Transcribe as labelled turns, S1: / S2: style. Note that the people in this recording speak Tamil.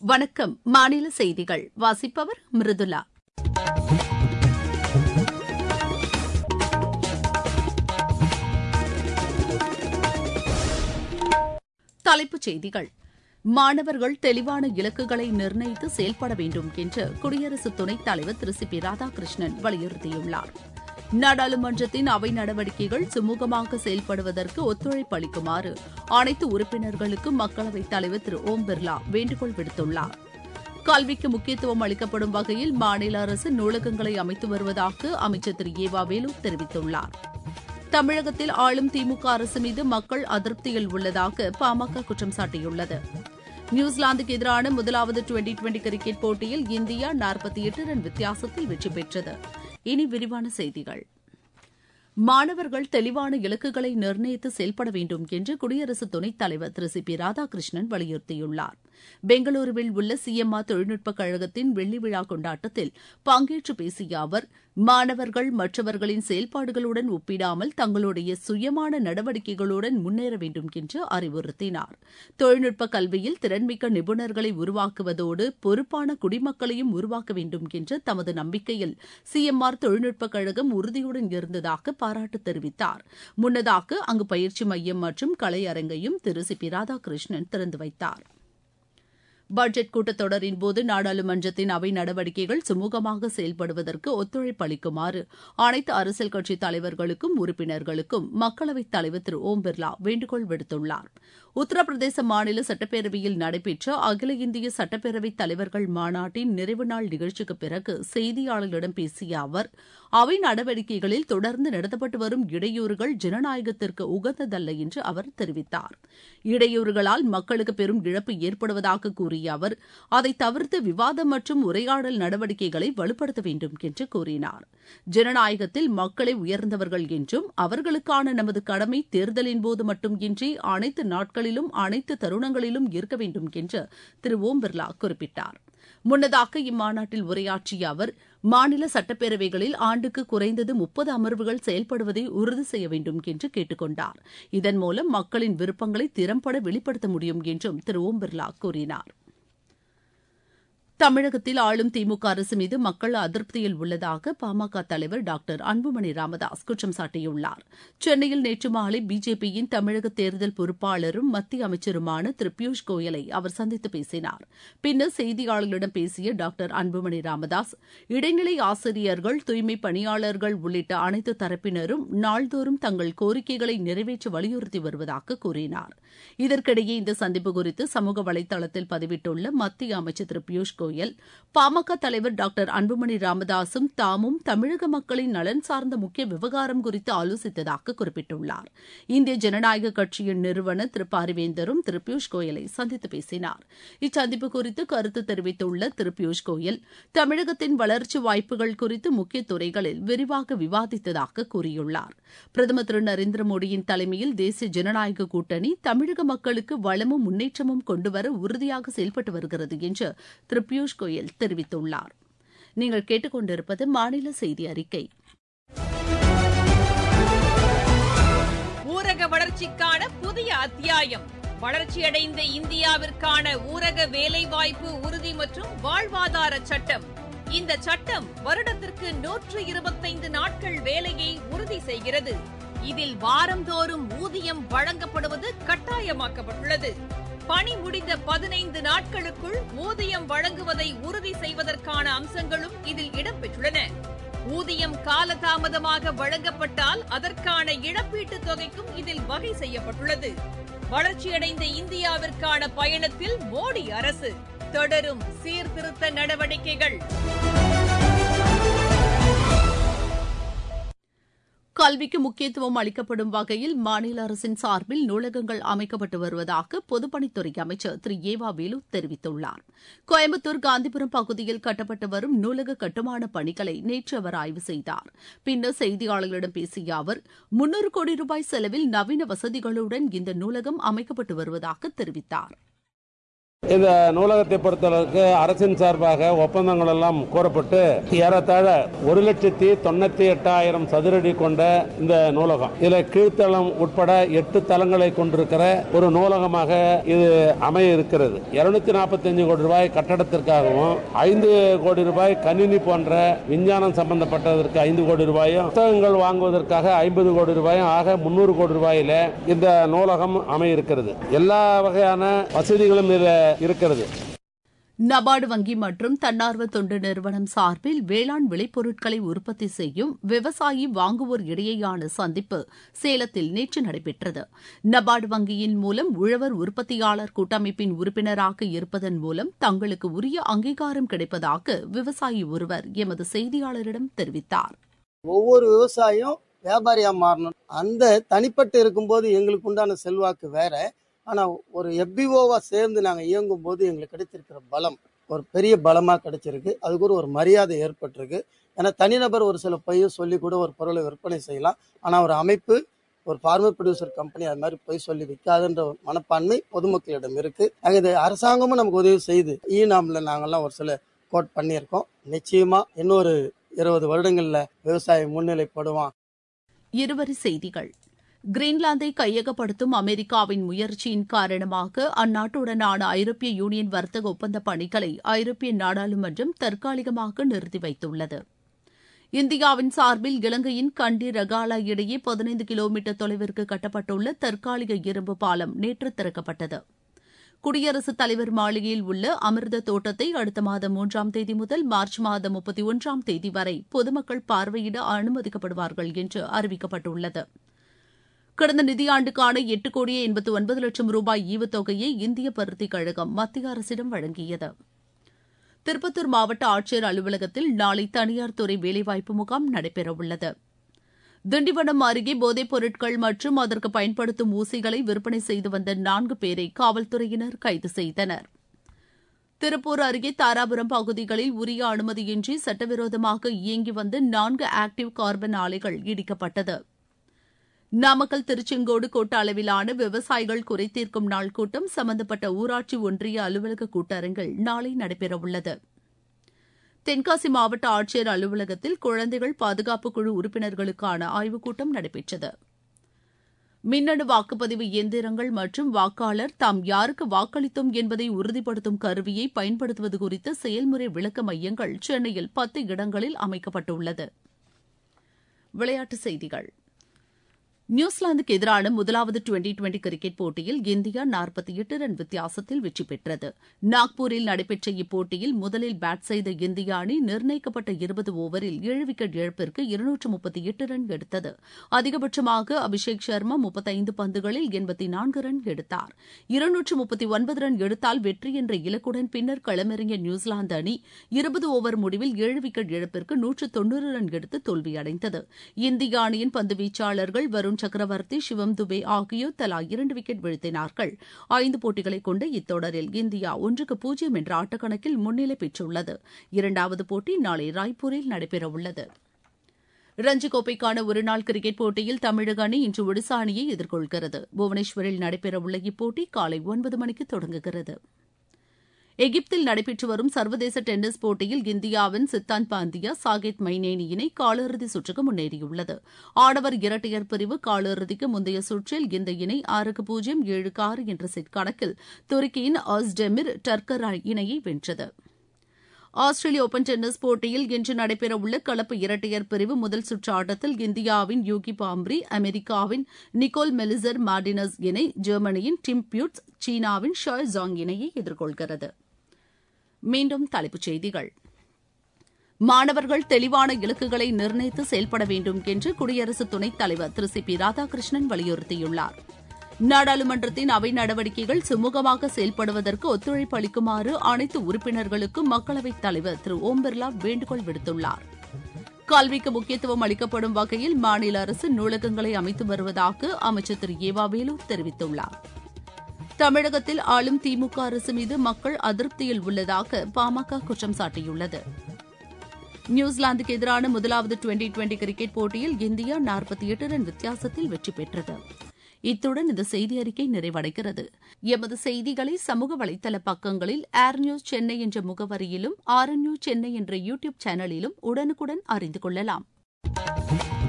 S1: வணக்கம் மாநில செய்திகள் வாசிப்பவர் மிருதுலா தலைப்புச் செய்திகள் மாணவர்கள் தெளிவான இலக்குகளை நிர்ணயித்து செயல்பட வேண்டும் என்று குடியரசு துணைத் தலைவர் திரு சி பி ராதாகிருஷ்ணன் வலியுறுத்தியுள்ளார் நாடாளுமன்றத்தின் அவை நடவடிக்கைகள் சுமூகமாக செயல்படுவதற்கு ஒத்துழைப்பு அளிக்குமாறு அனைத்து உறுப்பினர்களுக்கும் மக்களவைத் தலைவர் திரு ஓம் பிர்லா வேண்டுகோள் விடுத்துள்ளார் கல்விக்கு முக்கியத்துவம் அளிக்கப்படும் வகையில் மாநில அரசு நூலகங்களை அமைத்து வருவதாக அமைச்சர் திரு ஏவா வேலு தெரிவித்துள்ளார் தமிழகத்தில் ஆளும் திமுக அரசு மீது மக்கள் அதிருப்தியில் உள்ளதாக பாமக குற்றம் சாட்டியுள்ளது நியூசிலாந்துக்கு எதிரான முதலாவது டுவெண்டி டுவெண்டி கிரிக்கெட் போட்டியில் இந்தியா நாற்பத்தி எட்டு ரன் வித்தியாசத்தில் வெற்றி பெற்றது இனி விரிவான செய்திகள் மாணவர்கள் தெளிவான இலக்குகளை நிர்ணயித்து செயல்பட வேண்டும் என்று குடியரசு துணைத் தலைவர் திரு சி பி ராதாகிருஷ்ணன் வலியுறுத்தியுள்ளார் பெங்களூருவில் உள்ள சிஎம்ஆர் தொழில்நுட்பக் கழகத்தின் வெள்ளி விழா கொண்டாட்டத்தில் பங்கேற்று பேசிய அவர் மாணவர்கள் மற்றவர்களின் செயல்பாடுகளுடன் ஒப்பிடாமல் தங்களுடைய சுயமான நடவடிக்கைகளுடன் முன்னேற வேண்டும் என்று அறிவுறுத்தினார் தொழில்நுட்ப கல்வியில் திறன்மிக்க நிபுணர்களை உருவாக்குவதோடு பொறுப்பான குடிமக்களையும் உருவாக்க வேண்டும் என்ற தமது நம்பிக்கையில் சிஎம்ஆர் தொழில்நுட்பக் கழகம் உறுதியுடன் இருந்ததாக பாராட்டு தெரிவித்தார் முன்னதாக அங்கு பயிற்சி மையம் மற்றும் கலையரங்கையும் திரு சி பி ராதாகிருஷ்ணன் திறந்து வைத்தார் பட்ஜெட் கூட்டத்தொடரின் போது நாடாளுமன்றத்தின் அவை நடவடிக்கைகள் சுமூகமாக செயல்படுவதற்கு ஒத்துழைப்பு அளிக்குமாறு அனைத்து அரசியல் கட்சித் தலைவர்களுக்கும் உறுப்பினர்களுக்கும் மக்களவைத் தலைவர் திரு ஓம் பிர்லா வேண்டுகோள் விடுத்துள்ளார் உத்தரப்பிரதேச மாநில சட்டப்பேரவையில் நடைபெற்ற அகில இந்திய சட்டப்பேரவைத் தலைவர்கள் மாநாட்டின் நிறைவு நாள் நிகழ்ச்சிக்கு பிறகு செய்தியாளர்களிடம் பேசிய அவர் அவை நடவடிக்கைகளில் தொடர்ந்து நடத்தப்பட்டு வரும் இடையூறுகள் ஜனநாயகத்திற்கு உகந்ததல்ல என்று அவர் தெரிவித்தார் இடையூறுகளால் மக்களுக்கு பெரும் இழப்பு ஏற்படுவதாக கூறிய அவர் அதை தவிர்த்து விவாதம் மற்றும் உரையாடல் நடவடிக்கைகளை வலுப்படுத்த வேண்டும் என்று கூறினார் ஜனநாயகத்தில் மக்களை உயர்ந்தவர்கள் என்றும் அவர்களுக்கான நமது கடமை தேர்தலின் போது மட்டுமின்றி அனைத்து நாட்களிலும் அனைத்து தருணங்களிலும் இருக்க வேண்டும் என்று திரு ஓம் பிர்லா குறிப்பிட்டார் முன்னதாக இம்மாநாட்டில் உரையாற்றிய அவர் மாநில சட்டப்பேரவைகளில் ஆண்டுக்கு குறைந்தது முப்பது அமர்வுகள் செயல்படுவதை உறுதி செய்ய வேண்டும் என்று கேட்டுக் கொண்டார் இதன் மூலம் மக்களின் விருப்பங்களை திறம்பட வெளிப்படுத்த முடியும் என்றும் திரு ஓம் பிர்லா கூறினார் தமிழகத்தில் ஆளும் திமுக அரசு மீது மக்கள் அதிருப்தியில் உள்ளதாக பாமக தலைவர் டாக்டர் அன்புமணி ராமதாஸ் குற்றம் சாட்டியுள்ளார் சென்னையில் நேற்று மாலை பிஜேபியின் தமிழக தேர்தல் பொறுப்பாளரும் மத்திய அமைச்சருமான திரு பியூஷ் கோயலை அவர் சந்தித்து பேசினார் பின்னர் செய்தியாளர்களிடம் பேசிய டாக்டர் அன்புமணி ராமதாஸ் இடைநிலை ஆசிரியர்கள் தூய்மை பணியாளர்கள் உள்ளிட்ட அனைத்து தரப்பினரும் நாள்தோறும் தங்கள் கோரிக்கைகளை நிறைவேற்ற வலியுறுத்தி வருவதாக கூறினார் இதற்கிடையே இந்த சந்திப்பு குறித்து சமூக வலைதளத்தில் பதிவிட்டுள்ள மத்திய அமைச்சர் திரு பியூஷ் கோயல் பாமக தலைவர் டாக்டர் அன்புமணி ராமதாசும் தாமும் தமிழக மக்களின் நலன் சார்ந்த முக்கிய விவகாரம் குறித்து ஆலோசித்ததாக குறிப்பிட்டுள்ளார் இந்திய ஜனநாயக கட்சியின் நிறுவனர் திரு பாரிவேந்தரும் திரு பியூஷ் கோயலை சந்தித்து பேசினார் இச்சந்திப்பு குறித்து கருத்து தெரிவித்துள்ள திரு பியூஷ் கோயல் தமிழகத்தின் வளர்ச்சி வாய்ப்புகள் குறித்து முக்கிய துறைகளில் விரிவாக விவாதித்ததாக கூறியுள்ளார் பிரதமர் திரு நரேந்திர மோடியின் தலைமையில் தேசிய ஜனநாயக கூட்டணி தமிழக மக்களுக்கு வளமும் முன்னேற்றமும் கொண்டுவர உறுதியாக செயல்பட்டு வருகிறது என்று திரு பியூஷ் கோயல் தெரிவித்துள்ளார் நீங்கள் கேட்டுக்கொண்டிருப்பது மாநில செய்தி அறிக்கை
S2: ஊரக வளர்ச்சிக்கான புதிய அத்தியாயம் வளர்ச்சியடைந்த இந்தியாவிற்கான ஊரக வேலைவாய்ப்பு உறுதி மற்றும் வாழ்வாதார சட்டம் இந்த சட்டம் வருடத்திற்கு நூற்று இருபத்தைந்து நாட்கள் வேலையை உறுதி செய்கிறது இதில் வாரந்தோறும் ஊதியம் வழங்கப்படுவது கட்டாயமாக்கப்பட்டுள்ளது பணி முடிந்த பதினைந்து நாட்களுக்குள் ஊதியம் வழங்குவதை உறுதி செய்வதற்கான அம்சங்களும் இதில் இடம்பெற்றுள்ளன ஊதியம் காலதாமதமாக வழங்கப்பட்டால் அதற்கான இழப்பீட்டுத் தொகைக்கும் இதில் வகை செய்யப்பட்டுள்ளது வளர்ச்சியடைந்த இந்தியாவிற்கான பயணத்தில் மோடி அரசு தொடரும் சீர்திருத்த நடவடிக்கைகள்
S1: கல்விக்கு முக்கியத்துவம் அளிக்கப்படும் வகையில் மாநில அரசின் சார்பில் நூலகங்கள் அமைக்கப்பட்டு வருவதாக பொதுப்பணித்துறை அமைச்சர் திரு ஏவா வேலு தெரிவித்துள்ளார் கோயம்புத்தூர் காந்திபுரம் பகுதியில் கட்டப்பட்டு வரும் நூலக கட்டுமான பணிகளை நேற்று அவர் ஆய்வு செய்தார் பின்னர் செய்தியாளர்களிடம் பேசிய அவர் முன்னூறு கோடி ரூபாய் செலவில் நவீன வசதிகளுடன் இந்த நூலகம் அமைக்கப்பட்டு வருவதாக தெரிவித்தார்
S3: இந்த நூலகத்தை பொறுத்தளவுக்கு அரசின் சார்பாக ஒப்பந்தங்கள் எல்லாம் கோரப்பட்டு ஏறத்தாழ ஒரு லட்சத்தி தொண்ணூத்தி எட்டாயிரம் சதுரடி கொண்ட இந்த நூலகம் இதுல கீழ்த்தளம் உட்பட எட்டு தளங்களை கொண்டிருக்கிற ஒரு நூலகமாக இது அமைய இருக்கிறது இருநூத்தி நாற்பத்தி அஞ்சு கோடி ரூபாய் கட்டடத்திற்காகவும் ஐந்து கோடி ரூபாய் கணினி போன்ற விஞ்ஞானம் சம்பந்தப்பட்டதற்கு ஐந்து கோடி ரூபாயும் புத்தகங்கள் வாங்குவதற்காக ஐம்பது கோடி ரூபாயும் ஆக முன்னூறு கோடி ரூபாயில இந்த நூலகம் அமைய இருக்கிறது எல்லா வகையான வசதிகளும் இதில் இருக்கிறது
S1: நபார்டு வங்கி மற்றும் தன்னார்வ தொண்டு நிறுவனம் சார்பில் வேளாண் விளைபொருட்களை உற்பத்தி செய்யும் விவசாயி வாங்குவோர் இடையேயான சந்திப்பு சேலத்தில் நேற்று நடைபெற்றது நபார்டு வங்கியின் மூலம் உழவர் உற்பத்தியாளர் கூட்டமைப்பின் உறுப்பினராக இருப்பதன் மூலம் தங்களுக்கு உரிய அங்கீகாரம் கிடைப்பதாக விவசாயி ஒருவர் எமது செய்தியாளரிடம் தெரிவித்தார்
S4: ஒவ்வொரு விவசாயியும் வியாபாரியா மாறணும் அந்த தனிப்பட்டு இருக்கும்போது எங்களுக்கு உண்டான செல்வாக்கு வேற ஆனா ஒரு எஃபிஓவா சேர்ந்து நாங்க இயங்கும் போது எங்களுக்கு கிடைத்திருக்கிற பலம் ஒரு பெரிய பலமா கிடைச்சிருக்கு அதுக்கு ஒரு ஒரு மரியாதை ஏற்பட்டிருக்கு ஏன்னா தனிநபர் ஒரு சில பையும் சொல்லி கூட ஒரு பொருளை விற்பனை செய்யலாம் ஆனா ஒரு அமைப்பு ஒரு ஃபார்மர் ப்ரொடியூசர் கம்பெனி அது மாதிரி போய் சொல்லி விற்காதுன்ற ஒரு மனப்பான்மை பொதுமக்களிடம் இருக்கு ஆக இது அரசாங்கமும் நமக்கு உதவி செய்யுது ஈ நாம்ல நாங்கெல்லாம் ஒரு சில கோட் பண்ணியிருக்கோம் நிச்சயமா இன்னொரு இருபது வருடங்கள்ல விவசாயம் முன்னிலைப்படுவான்
S1: இருவரி செய்திகள் கிரீன்லாந்தை கையகப்படுத்தும் அமெரிக்காவின் முயற்சியின் காரணமாக அந்நாட்டுடனான ஐரோப்பிய யூனியன் வர்த்தக ஒப்பந்த பணிகளை ஐரோப்பிய நாடாளுமன்றம் தற்காலிகமாக நிறுத்தி வைத்துள்ளது இந்தியாவின் சார்பில் இலங்கையின் கண்டி ரகாலா இடையே பதினைந்து கிலோமீட்டர் தொலைவிற்கு கட்டப்பட்டுள்ள தற்காலிக இரும்பு பாலம் நேற்று திறக்கப்பட்டது குடியரசுத் தலைவர் மாளிகையில் உள்ள அமிர்த தோட்டத்தை அடுத்த மாதம் மூன்றாம் தேதி முதல் மார்ச் மாதம் முப்பத்தி ஒன்றாம் தேதி வரை பொதுமக்கள் பார்வையிட அனுமதிக்கப்படுவார்கள் என்று அறிவிக்கப்பட்டுள்ளது கடந்த நிதியாண்டுக்கான எட்டு கோடியே எண்பத்தி ஒன்பது லட்சம் ரூபாய் ஈவுத்தொகையை இந்திய பருத்திக் கழகம் மத்திய அரசிடம் வழங்கியது திருப்பத்தூர் மாவட்ட ஆட்சியர் அலுவலகத்தில் நாளை தனியார் துறை வேலைவாய்ப்பு முகாம் நடைபெறவுள்ளது திண்டிவனம் அருகே போதைப் பொருட்கள் மற்றும் அதற்கு பயன்படுத்தும் ஊசிகளை விற்பனை செய்து வந்த நான்கு பேரை காவல்துறையினர் கைது செய்தனர் திருப்பூர் அருகே தாராபுரம் பகுதிகளில் உரிய அனுமதியின்றி சட்டவிரோதமாக இயங்கி வந்த நான்கு ஆக்டிவ் கார்பன் ஆலைகள் இடிக்கப்பட்டது நாமக்கல் திருச்செங்கோடு கோட்ட அளவிலான விவசாயிகள் குறைதீர்க்கும் நாள் கூட்டம் சம்பந்தப்பட்ட ஊராட்சி ஒன்றிய அலுவலக கூட்டரங்கில் நாளை நடைபெறவுள்ளது தென்காசி மாவட்ட ஆட்சியர் அலுவலகத்தில் குழந்தைகள் பாதுகாப்பு குழு உறுப்பினர்களுக்கான ஆய்வுக் கூட்டம் நடைபெற்றது மின்னணு வாக்குப்பதிவு இயந்திரங்கள் மற்றும் வாக்காளர் தாம் யாருக்கு வாக்களித்தோம் என்பதை உறுதிப்படுத்தும் கருவியை பயன்படுத்துவது குறித்த செயல்முறை விளக்க மையங்கள் சென்னையில் பத்து இடங்களில் அமைக்கப்பட்டுள்ளது விளையாட்டுச் செய்திகள் நியூசிலாந்துக்கு எதிரான முதலாவது டுவெண்டி டுவெண்டி கிரிக்கெட் போட்டியில் இந்தியா நாற்பத்தி எட்டு ரன் வித்தியாசத்தில் வெற்றி பெற்றது நாக்பூரில் நடைபெற்ற இப்போட்டியில் முதலில் பேட் செய்த இந்திய அணி நிர்ணயிக்கப்பட்ட இருபது ஓவரில் ஏழு விக்கெட் இழப்பிற்கு இருநூற்று முப்பத்தி எட்டு ரன் எடுத்தது அதிகபட்சமாக அபிஷேக் சர்மா முப்பத்தைந்து பந்துகளில் எண்பத்தி நான்கு ரன் எடுத்தார் இருநூற்று முப்பத்தி ஒன்பது ரன் எடுத்தால் வெற்றி என்ற இலக்குடன் பின்னர் களமிறங்கிய நியூசிலாந்து அணி இருபது ஓவர் முடிவில் ஏழு விக்கெட் இழப்பிற்கு நூற்று தொன்னூறு ரன் எடுத்து தோல்வியடைந்தது இந்திய அணியின் பந்து வீச்சாளர்கள் வருண் சக்கரவர்த்தி சிவம் துபே ஆகியோர் தலா இரண்டு விக்கெட் வீழ்த்தினார்கள் ஐந்து போட்டிகளை கொண்ட இத்தொடரில் இந்தியா ஒன்றுக்கு பூஜ்ஜியம் என்ற ஆட்டக்கணக்கில் முன்னிலை பெற்றுள்ளது இரண்டாவது போட்டி நாளை ராய்ப்பூரில் நடைபெறவுள்ளது ரஞ்சி கோப்பைக்கான ஒருநாள் கிரிக்கெட் போட்டியில் தமிழக அணி இன்று ஒடிசா அணியை எதிர்கொள்கிறது புவனேஸ்வரில் நடைபெறவுள்ள இப்போட்டி காலை ஒன்பது மணிக்கு தொடங்குகிறது எகிப்தில் நடைபெற்று வரும் சர்வதேச டென்னிஸ் போட்டியில் இந்தியாவின் சித்தாந்த் பாந்தியா சாகேத் மைனேனி இணை காலிறுதி சுற்றுக்கு முன்னேறியுள்ளது ஆடவர் இரட்டையர் பிரிவு காலிறுதிக்கு முந்தைய சுற்றில் இந்த இணை ஆறுக்கு பூஜ்ஜியம் ஏழுக்கு ஆறு என்ற செட் கணக்கில் துருக்கியின் ஆஸ்டெமிர் டர்கர் இணையை வென்றது ஆஸ்திரேலிய ஓபன் டென்னிஸ் போட்டியில் இன்று நடைபெறவுள்ள கலப்பு இரட்டையர் பிரிவு முதல் சுற்று ஆட்டத்தில் இந்தியாவின் யூகி பாம்ரி அமெரிக்காவின் நிக்கோல் மெலிசர் மார்டினஸ் இணை ஜெர்மனியின் டிம் பியூட்ஸ் சீனாவின் ஷாய் ஜாங் இணையை எதிர்கொள்கிறது மீண்டும் தலைப்புச் செய்திகள் மாணவர்கள் தெளிவான இலக்குகளை நிர்ணயித்து செயல்பட வேண்டும் என்று குடியரசு துணைத் தலைவர் திரு சி பி ராதாகிருஷ்ணன் வலியுறுத்தியுள்ளார் நாடாளுமன்றத்தின் அவை நடவடிக்கைகள் சுமூகமாக செயல்படுவதற்கு ஒத்துழைப்பு அளிக்குமாறு அனைத்து உறுப்பினர்களுக்கும் மக்களவைத் தலைவர் திரு ஓம் பிர்லா வேண்டுகோள் விடுத்துள்ளார் கல்விக்கு முக்கியத்துவம் அளிக்கப்படும் வகையில் மாநில அரசு நூலகங்களை அமைத்து வருவதாக அமைச்சர் திரு ஏவா வேலூர் தெரிவித்துள்ளார் தமிழகத்தில் ஆளும் திமுக அரசு மீது மக்கள் அதிருப்தியில் உள்ளதாக பாமக குற்றம் சாட்டியுள்ளது நியூசிலாந்துக்கு எதிரான முதலாவது டுவெண்டி டுவெண்டி கிரிக்கெட் போட்டியில் இந்தியா நாற்பத்தி எட்டு ரன் வித்தியாசத்தில் வெற்றி பெற்றது இத்துடன் இந்த செய்தி அறிக்கை நிறைவடைகிறது எமது செய்திகளை சமூக வலைதள பக்கங்களில் ஏர் நியூஸ் சென்னை என்ற முகவரியிலும் ஆர் நியூஸ் சென்னை என்ற யூ டியூப் சேனலிலும் உடனுக்குடன் அறிந்து கொள்ளலாம்